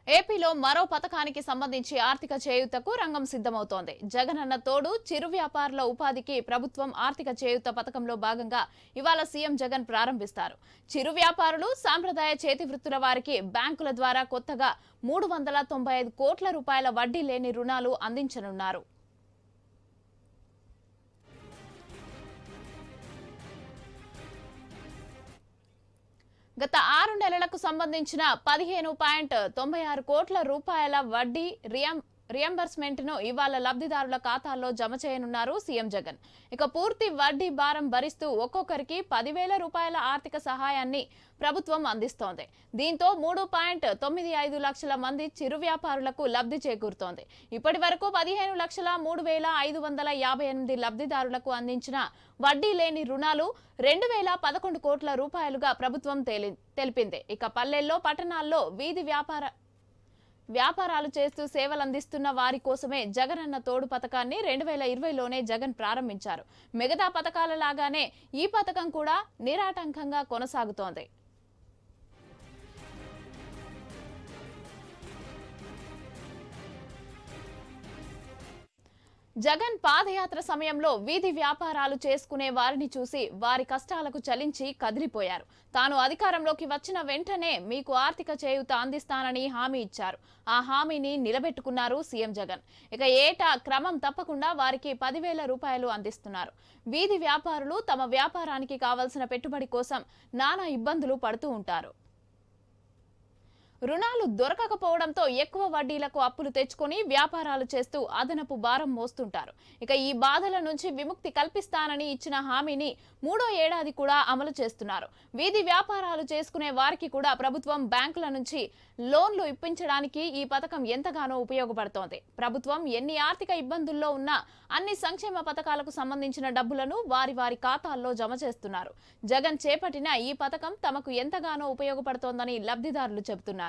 ఏపీలో మరో పథకానికి సంబంధించి ఆర్థిక చేయూతకు రంగం సిద్ధమవుతోంది జగనన్న తోడు చిరు వ్యాపారుల ఉపాధికి ప్రభుత్వం ఆర్థిక చేయూత పథకంలో భాగంగా ఇవాళ సీఎం జగన్ ప్రారంభిస్తారు చిరు వ్యాపారులు సాంప్రదాయ చేతి వృత్తుల వారికి బ్యాంకుల ద్వారా కొత్తగా మూడు వందల తొంభై ఐదు కోట్ల రూపాయల వడ్డీ లేని రుణాలు అందించనున్నారు గత ఆరు నెలలకు సంబంధించిన పదిహేను పాయింట్ తొంభై ఆరు కోట్ల రూపాయల వడ్డీ రియం రియంబర్స్మెంట్ ను ఇవాళ లబ్ధిదారుల ఖాతాల్లో జమ చేయనున్నారు సీఎం జగన్ ఇక పూర్తి వడ్డీ భారం భరిస్తూ ఒక్కొక్కరికి పదివేల రూపాయల ఆర్థిక సహాయాన్ని ప్రభుత్వం అందిస్తోంది దీంతో మూడు పాయింట్ తొమ్మిది ఐదు లక్షల మంది చిరు వ్యాపారులకు లబ్ధి చేకూరుతోంది ఇప్పటి వరకు పదిహేను లక్షల మూడు వేల ఐదు వందల యాభై ఎనిమిది లబ్ధిదారులకు అందించిన వడ్డీ లేని రుణాలు రెండు వేల పదకొండు కోట్ల రూపాయలుగా ప్రభుత్వం తేలి తెలిపింది ఇక పల్లెల్లో పట్టణాల్లో వీధి వ్యాపార వ్యాపారాలు చేస్తూ సేవలందిస్తున్న వారి కోసమే జగనన్న తోడు పథకాన్ని రెండు వేల ఇరవైలోనే జగన్ ప్రారంభించారు మిగతా పథకాల లాగానే ఈ పథకం కూడా నిరాటంకంగా కొనసాగుతోంది జగన్ పాదయాత్ర సమయంలో వీధి వ్యాపారాలు చేసుకునే వారిని చూసి వారి కష్టాలకు చలించి కదిలిపోయారు తాను అధికారంలోకి వచ్చిన వెంటనే మీకు ఆర్థిక చేయూత అందిస్తానని హామీ ఇచ్చారు ఆ హామీని నిలబెట్టుకున్నారు సీఎం జగన్ ఇక ఏటా క్రమం తప్పకుండా వారికి పదివేల రూపాయలు అందిస్తున్నారు వీధి వ్యాపారులు తమ వ్యాపారానికి కావలసిన పెట్టుబడి కోసం నానా ఇబ్బందులు పడుతూ ఉంటారు రుణాలు దొరకకపోవడంతో ఎక్కువ వడ్డీలకు అప్పులు తెచ్చుకొని వ్యాపారాలు చేస్తూ అదనపు భారం మోస్తుంటారు ఇక ఈ బాధల నుంచి విముక్తి కల్పిస్తానని ఇచ్చిన హామీని మూడో ఏడాది కూడా అమలు చేస్తున్నారు వీధి వ్యాపారాలు చేసుకునే వారికి కూడా ప్రభుత్వం బ్యాంకుల నుంచి లోన్లు ఇప్పించడానికి ఈ పథకం ఎంతగానో ఉపయోగపడుతోంది ప్రభుత్వం ఎన్ని ఆర్థిక ఇబ్బందుల్లో ఉన్నా అన్ని సంక్షేమ పథకాలకు సంబంధించిన డబ్బులను వారి వారి ఖాతాల్లో జమ చేస్తున్నారు జగన్ చేపట్టిన ఈ పథకం తమకు ఎంతగానో ఉపయోగపడుతోందని లబ్ధిదారులు చెబుతున్నారు